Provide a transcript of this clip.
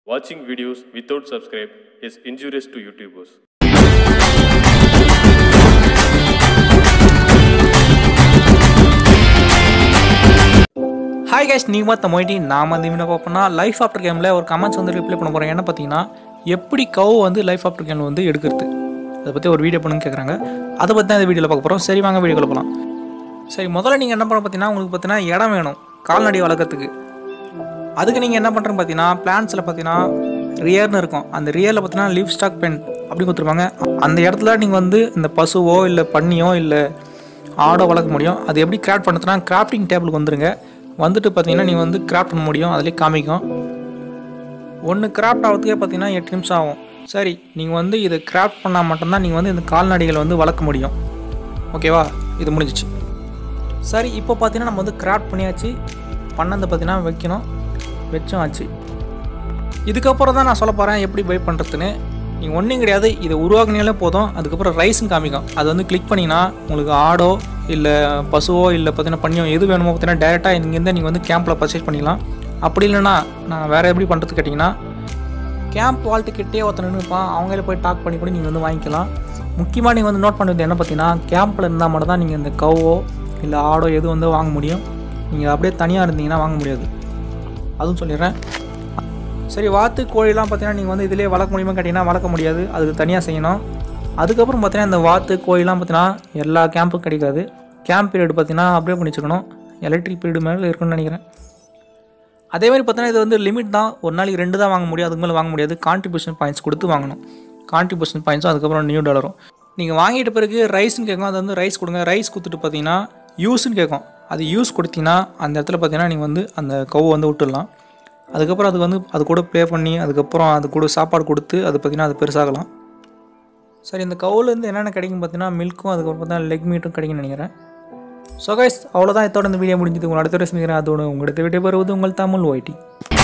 Watching videos without subscribe is injurious to YouTubers. Hi guys நீங்கள் பார்த்த மொய்டி நான் வந்து என்ன பார்ப்போம்னா லைஃப் ஆஃப்டர் கேமில் ஒரு கமெண்ட்ஸ் வந்து ரிப்ளை பண்ண போகிறேன் என்ன பார்த்தீங்கன்னா எப்படி கவு வந்து லைஃப் ஆஃப்டர் கேமில் வந்து எடுக்கிறது அதை பற்றி ஒரு வீடியோ பண்ணுன்னு கேட்குறாங்க அதை பற்றி தான் இந்த வீடியோவில் பார்க்க போகிறோம் சரி வாங்க வீடியோக்குள்ள போகலாம் சரி முதல்ல நீங்கள் என்ன பண்ண பார்த்தீங்கன்னா உங்களுக்கு பார்த்தீங்கன்னா இடம் வேணும் கால்நடை வளர்க்கறதுக்கு அதுக்கு நீங்கள் என்ன பண்ணுறீங்க பார்த்தீங்கன்னா பிளான்ஸில் பார்த்தீங்கன்னா ரியர்னு இருக்கும் அந்த ரியரில் பார்த்தீங்கன்னா லீவ் ஸ்டாக் பென் அப்படி கொடுத்துருப்பாங்க அந்த இடத்துல நீங்கள் வந்து இந்த பசுவோ இல்லை பன்னியோ இல்லை ஆடோ வளர்க்க முடியும் அது எப்படி கிராஃப்ட் பண்ணுறதுனா கிராஃப்டிங் டேபிளுக்கு வந்துருங்க வந்துட்டு பார்த்தீங்கன்னா நீங்கள் வந்து கிராஃப்ட் பண்ண முடியும் அதிலே காமிக்கும் ஒன்று கிராஃப்ட் ஆகிறதுக்கே பார்த்தீங்கன்னா எட்டு நிமிஷம் ஆகும் சரி நீங்கள் வந்து இதை கிராஃப்ட் பண்ணால் மட்டும்தான் நீங்கள் வந்து இந்த கால்நடைகளை வந்து வளர்க்க முடியும் ஓகேவா இது முடிஞ்சிச்சு சரி இப்போ பார்த்தீங்கன்னா நம்ம வந்து கிராஃப்ட் பண்ணியாச்சு பண்ணதை பார்த்தீங்கன்னா வைக்கணும் வச்சும் ஆச்சு இதுக்கப்புறம் தான் நான் சொல்ல போகிறேன் எப்படி பை பண்ணுறதுன்னு நீங்கள் ஒன்றும் கிடையாது இதை உருவாக்குனாலே போதும் அதுக்கப்புறம் ரைஸும் காமிக்கும் அது வந்து கிளிக் பண்ணிங்கன்னா உங்களுக்கு ஆடோ இல்லை பசுவோ இல்லை பார்த்தீங்கன்னா பண்ணியோ எது வேணுமோ பார்த்தீங்கன்னா டேரெக்டாக இங்கேருந்து நீங்கள் வந்து கேம்பில் பர்ச்சேஸ் பண்ணிக்கலாம் அப்படி இல்லைன்னா நான் வேறு எப்படி பண்ணுறது கேட்டிங்கன்னா கேம்ப் வால்ட்டு கிட்டே ஒருத்தன் இருப்பான் அவங்கள போய் டாக் பண்ணி கூட நீங்கள் வந்து வாங்கிக்கலாம் முக்கியமாக நீங்கள் வந்து நோட் பண்ணுறது என்ன பார்த்தீங்கன்னா கேம்பில் இருந்தால் மட்டும் தான் நீங்கள் இந்த கவோ இல்லை ஆடோ எது வந்து வாங்க முடியும் நீங்கள் அப்படியே தனியாக இருந்தீங்கன்னா வாங்க முடியாது அதுவும் சொல்லிடுறேன் சரி வாத்து கோழிலாம் பார்த்தீங்கன்னா நீங்கள் வந்து இதிலே வளர்க்க முடியுமா கேட்டிங்கன்னா வளர்க்க முடியாது அதுக்கு தனியாக செய்யணும் அதுக்கப்புறம் பார்த்தீங்கன்னா இந்த வாத்து கோழிலாம் பார்த்தீங்கன்னா எல்லா கேம்பும் கிடைக்காது கேம்ப் பீரியட் பார்த்தீங்கன்னா அப்படியே பண்ணி வச்சுக்கணும் எலக்ட்ரிக் பீரியட் மேலே இருக்குன்னு நினைக்கிறேன் அதே மாதிரி பார்த்தீங்கன்னா இது வந்து லிமிட் தான் ஒரு நாளைக்கு ரெண்டு தான் வாங்க முடியும் அதுக்கு மேலே வாங்க முடியாது கான்ட்ரிபியூஷன் பாயிண்ட்ஸ் கொடுத்து வாங்கணும் கான்ட்ரிபியூஷன் பாயிண்ட்ஸும் அதுக்கப்புறம் நியூ டாலரும் நீங்கள் வாங்கிட்ட பிறகு ரைஸ்னு கேட்கும் அது வந்து ரைஸ் கொடுங்க ரைஸ் கொடுத்துட்டு பார்த்தீங்கன்னா யூஸ்னு கேட்கும் அது யூஸ் கொடுத்தீங்கன்னா அந்த இடத்துல பார்த்தீங்கன்னா நீங்கள் வந்து அந்த கவு வந்து விட்டுடலாம் அதுக்கப்புறம் அது வந்து அது கூட ப்ளே பண்ணி அதுக்கப்புறம் அது கூட சாப்பாடு கொடுத்து அது பார்த்தீங்கன்னா அது பெருசாகலாம் சரி இந்த கவுலேருந்து என்னென்ன கிடைக்கும் பார்த்தீங்கன்னா மில்க்கும் அதுக்கப்புறம் பார்த்தீங்கன்னா லெக் மீட்டும் கிடைக்கும்னு நினைக்கிறேன் ஸோ கைஸ் அவ்வளோதான் இதோட இந்த வீடியோ முடிஞ்சது உங்கள் அடுத்த ரசிக்கிறேன் அதோட உங்கள் அடுத்த வீடியோ வருவது உங்கள் தமிழ் ஒய்டி